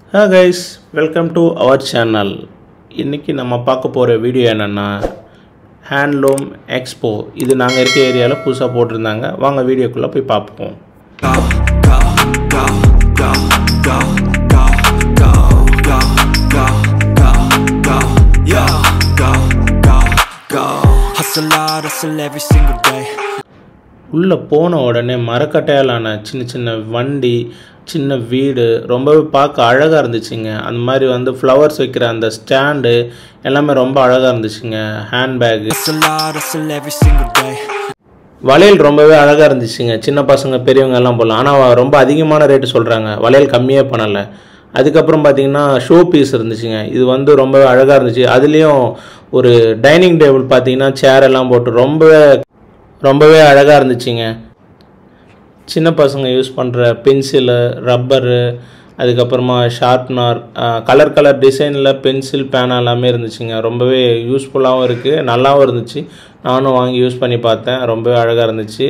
Hey guys welcome to our channel இன்றைக்கி நம்ம பார்க்க போகிற வீடியோ என்னென்னா ஹேண்ட்லூம் எக்ஸ்போ இது நாங்கள் இருக்க ஏரியாவில் புதுசாக போட்டிருந்தாங்க வாங்க வீடியோக்குள்ளே போய் பார்ப்போம் Hustle hard, hustle every single day. உள்ளே போன உடனே மரக்கட்டையாலான சின்ன சின்ன வண்டி சின்ன வீடு ரொம்பவே பார்க்க அழகாக இருந்துச்சுங்க அந்த மாதிரி வந்து ஃப்ளவர்ஸ் வைக்கிற அந்த ஸ்டாண்டு எல்லாமே ரொம்ப அழகாக இருந்துச்சுங்க handbag Hustle hard, hustle every single day. வளையல் ரொம்பவே அழகாக இருந்துச்சுங்க சின்ன பசங்க பெரியவங்க எல்லாம் போடலாம் ஆனால் ரொம்ப அதிகமான ரேட்டு சொல்கிறாங்க வளையல் கம்மியே பண்ணலை அதுக்கப்புறம் பார்த்தீங்கன்னா ஷோ பீஸ் இருந்துச்சுங்க இது வந்து ரொம்பவே அழகாக இருந்துச்சு அதுலேயும் ஒரு டைனிங் டேபிள் பார்த்தீங்கன்னா சேர் எல்லாம் போட்டு ரொம்பவே ரொம்பவே அழகாக இருந்துச்சுங்க சின்ன பசங்க யூஸ் பண்ணுற பென்சிலு ரப்பரு அதுக்கப்புறமா ஷார்ப்னர் கலர் கலர் டிசைனில் பென்சில் பேனா எல்லாமே இருந்துச்சுங்க ரொம்பவே யூஸ்ஃபுல்லாகவும் இருக்குது நல்லாவும் இருந்துச்சு நானும் வாங்கி யூஸ் பண்ணி பார்த்தேன் ரொம்பவே அழகாக இருந்துச்சு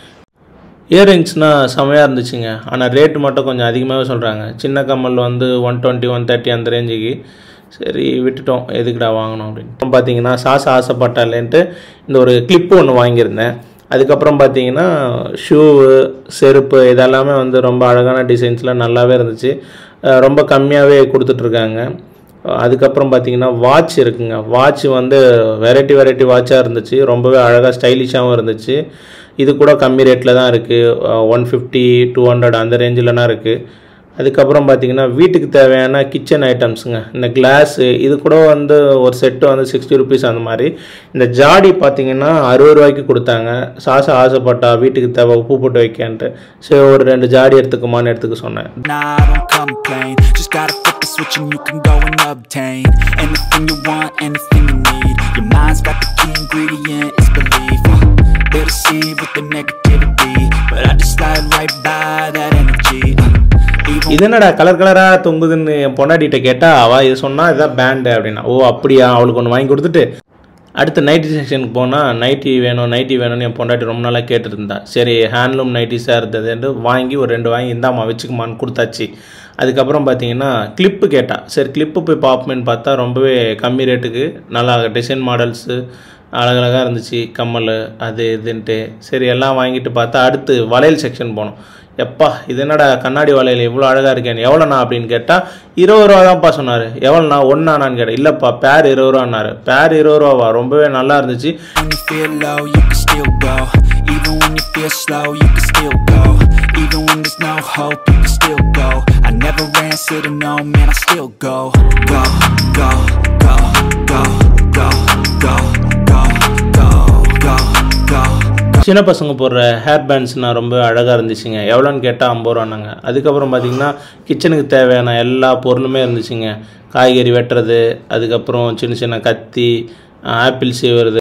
இயரிங்ஸ்னால் செமையாக இருந்துச்சுங்க ஆனால் ரேட்டு மட்டும் கொஞ்சம் அதிகமாகவே சொல்கிறாங்க சின்ன கம்மல் வந்து ஒன் டுவெண்ட்டி ஒன் தேர்ட்டி அந்த ரேஞ்சுக்கு சரி விட்டுட்டோம் எதுக்குடா வாங்கணும் அப்படின்னு அப்புறம் பார்த்தீங்கன்னா சாச ஆசைப்பட்டாலேன்ட்டு இந்த ஒரு கிளிப்பு ஒன்று வாங்கியிருந்தேன் அதுக்கப்புறம் பார்த்தீங்கன்னா ஷூவு செருப்பு இதெல்லாமே வந்து ரொம்ப அழகான டிசைன்ஸில் நல்லாவே இருந்துச்சு அஹ் ரொம்ப கம்மியாகவே கொடுத்துட்ருக்காங்க அதுக்கப்புறம் பார்த்தீங்கன்னா வாட்ச் இருக்குங்க வாட்ச் வந்து வெரைட்டி வெரைட்டி வாட்சாக இருந்துச்சு ரொம்பவே அழகாக ஸ்டைலிஷாகவும் இருந்துச்சு இது கூட கம்மி ரேட்டில் தான் இருக்குது ஒன் ஃபிஃப்டி டூ ஹண்ட்ரட் அந்த ரேஞ்சில் தான் இருக்குது அதுக்கப்புறம் பார்த்தீங்கன்னா வீட்டுக்கு தேவையான கிச்சன் ஐட்டம்ஸுங்க இந்த கிளாஸு இது கூட வந்து ஒரு செட்டு வந்து சிக்ஸ்டி ருபீஸ் அந்த மாதிரி இந்த ஜாடி பார்த்தீங்கன்னா அறுபது ரூபாய்க்கு கொடுத்தாங்க சாச ஆசைப்பட்டா வீட்டுக்கு தேவை உப்பு போட்டு வைக்கன்ட்டு சரி ஒரு ரெண்டு ஜாடி எடுத்துக்குமான்னு எடுத்துக்க சொன்னேன் Nah, I don't complain. Just gotta flip the switch and you can go and obtain anything you want, anything you need. Your mind's got the key ingredient, it's belief. Uh, They deceive with the negativity, but I just slide right by that energy. Uh, Even இது என்னடா colour கலராக தொங்குதுன்னு என் பொண்டாட்டிகிட்ட கேட்டால் அவள் இது சொன்னால் இதுதான் pant அப்படின்னா ஓ அப்படியா அவளுக்கு ஒன்று வாங்கி கொடுத்துட்டு அடுத்து நைட்டி செக்ஷனுக்கு போனால் நைட்டி வேணும் நைட்டி வேணும்னு என் பொண்டாட்டி ரொம்ப நாளாக கேட்டுருந்தா சரி ஹேண்ட்லூம் நைட்டிஸாக இருந்ததுன்ட்டு வாங்கி ஒரு ரெண்டு வாங்கி இந்தாம்மா வச்சுக்குமான்னு கொடுத்தாச்சு அதுக்கப்புறம் பார்த்தீங்கன்னா கிளிப்பு கேட்டா சரி கிளிப்பு போய் பார்ப்போமேன்னு பார்த்தா ரொம்பவே கம்மி ரேட்டுக்கு நல்லா டிசைன் மாடல்ஸு அழகழகாக இருந்துச்சு கம்மல் அது இதுன்ட்டு சரி எல்லாம் வாங்கிட்டு பார்த்தா அடுத்து வளையல் செக்ஷன் போனோம் எப்பா இது என்னடா கண்ணாடி வளையல் இவ்வளோ அழகாக இருக்கேன் எவ்வளோண்ணா அப்படின்னு கேட்டால் இருபது ரூபா தான்ப்பா சொன்னார் எவ்வளோண்ணா ஒன்றானான்னு கேட்டேன் இல்லைப்பா பேர் இருபது ரூபான்னாரு பேர் இருபது ரூபாவா ரொம்பவே நல்லா இருந்துச்சு when you feel low, you can still go. Even when you feel slow, you can still go. Even when there's no hope, you can still go. I never answer to no, man, I still go. Go, go, go, go, go, go, go, go, go, go. சின்ன பசங்க போடுற hair பேண்ட்ஸ்னால் ரொம்ப அழகாக இருந்துச்சுங்க எவ்வளோன்னு கேட்டால் ஐம்பது ரூபான்னாங்க அதுக்கப்புறம் பார்த்தீங்கன்னா கிச்சனுக்கு தேவையான எல்லா பொருளுமே இருந்துச்சுங்க காய்கறி வெட்டுறது அதுக்கப்புறம் சின்ன சின்ன கத்தி ஆப்பிள் சீவுறது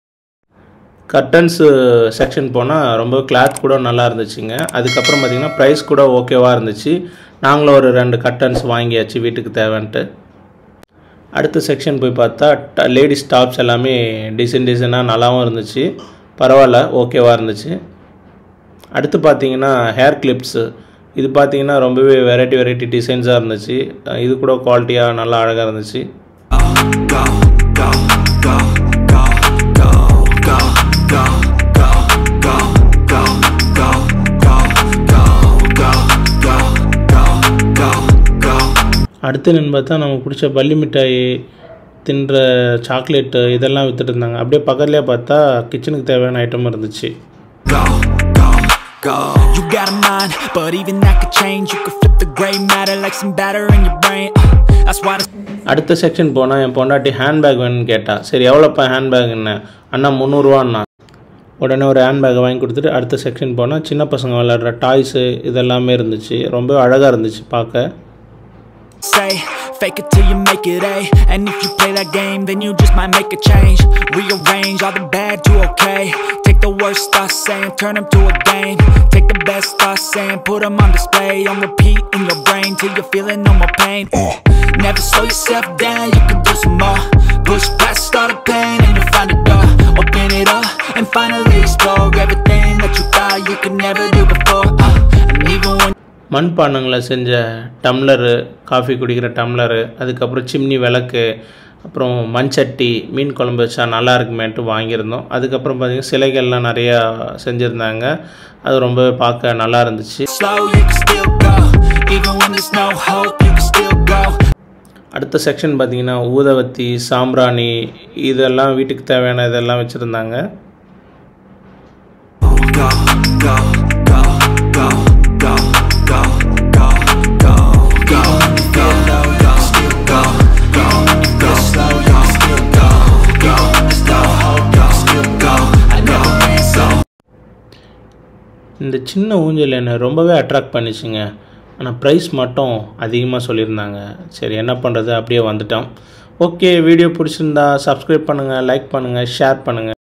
கர்டன்ஸு செக்ஷன் போனால் ரொம்ப கிளாத் கூட நல்லா இருந்துச்சுங்க அதுக்கப்புறம் பார்த்தீங்கன்னா ப்ரைஸ் கூட ஓகேவாக இருந்துச்சு நாங்களும் ஒரு ரெண்டு கர்டன்ஸ் வாங்கியாச்சு வீட்டுக்கு தேவைன்ட்டு அடுத்த செக்ஷன் போய் பார்த்தா லேடிஸ் டாப்ஸ் எல்லாமே டிசைன் டிசைனாக நல்லாவும் இருந்துச்சு பரவாயில்ல ஓகேவாக இருந்துச்சு அடுத்து பார்த்தீங்கன்னா ஹேர் கிளிப்ஸு இது பார்த்தீங்கன்னா ரொம்பவே வெரைட்டி வெரைட்டி டிசைன்ஸாக இருந்துச்சு இது கூட குவாலிட்டியாக நல்லா அழகாக இருந்துச்சு Go, go, go, go, go, go, go, go, go, go, go, go, go, go, go, go, go, go. அடுத்து என்னன்னு பார்த்தா நமக்கு பிடிச்ச பள்ளி மிட்டாய் தின்ற சாக்லேட்டு இதெல்லாம் வித்துட்டு இருந்தாங்க அப்படியே பக்கத்துலேயே பார்த்தா கிச்சனுக்கு தேவையான ஐட்டம் இருந்துச்சு Go, go, go. You got a mind, but even that could change. You could flip the gray matter like some batter in your brain. Uh, That's why. The அடுத்த செக்ஷன் போனால் என் பொண்டாட்டி ஹேண்ட்பேக் வேணும்னு கேட்டா சரி எவ்வளோப்பா ஹேண்ட்பேக்னு அண்ணா முந்நூறுரூவாண்ணா உடனே ஒரு ஹேண்ட்பேக்கை வாங்கி கொடுத்துட்டு அடுத்த செக்ஷன் போனால் சின்ன பசங்க விளையாடுற டாய்ஸு இதெல்லாமே இருந்துச்சு ரொம்ப அழகாக இருந்துச்சு பார்க்க say, fake it till you make it A. And if you play that game, then you just might make a change. Rearrange all the bad to okay. Take the worst thoughts saying, turn them to a game. Take the best thoughts saying, put them on display. On repeat in your brain till you're feeling no more pain. Never slow yourself down, you can do some more. Push past all the pain and you'll find a door. Open it up and finally explore everything that you thought you could never do before. Uh, and even when மண்பாண்டங்களை செஞ்ச tumbler coffee குடிக்கிற tumbler அதுக்கப்புறம் chimney விளக்கு அப்புறம் மண்சட்டி மீன் குழம்பு வச்சா நல்லா இருக்குமேன்ட்டு வாங்கியிருந்தோம் அதுக்கப்புறம் பார்த்திங்கன்னா சிலைகள்லாம் நிறையா செஞ்சுருந்தாங்க அது ரொம்பவே பார்க்க நல்லா இருந்துச்சு Slow, you can still go. Even when there's no hope, you can still go. அடுத்த செக்ஷன் பார்த்திங்கன்னா ஊதவத்தி சாம்பிராணி இதெல்லாம் வீட்டுக்கு தேவையான இதெல்லாம் வச்சுருந்தாங்க Go, go, go, go, go, go, go, go, go, go, go, still go, go, go, slow, you can still go, go, slow, go, still go. I know, so. இந்த சின்ன ஊஞ்சல் என்னை ரொம்பவே அட்ராக்ட் பண்ணிச்சுங்க ஆனால் ப்ரைஸ் மட்டும் அதிகமாக சொல்லியிருந்தாங்க சரி என்ன பண்ணுறது அப்படியே வந்துட்டோம் ஓகே வீடியோ பிடிச்சிருந்தா சப்ஸ்கிரைப் பண்ணுங்கள் லைக் பண்ணுங்கள் ஷேர் பண்ணுங்கள்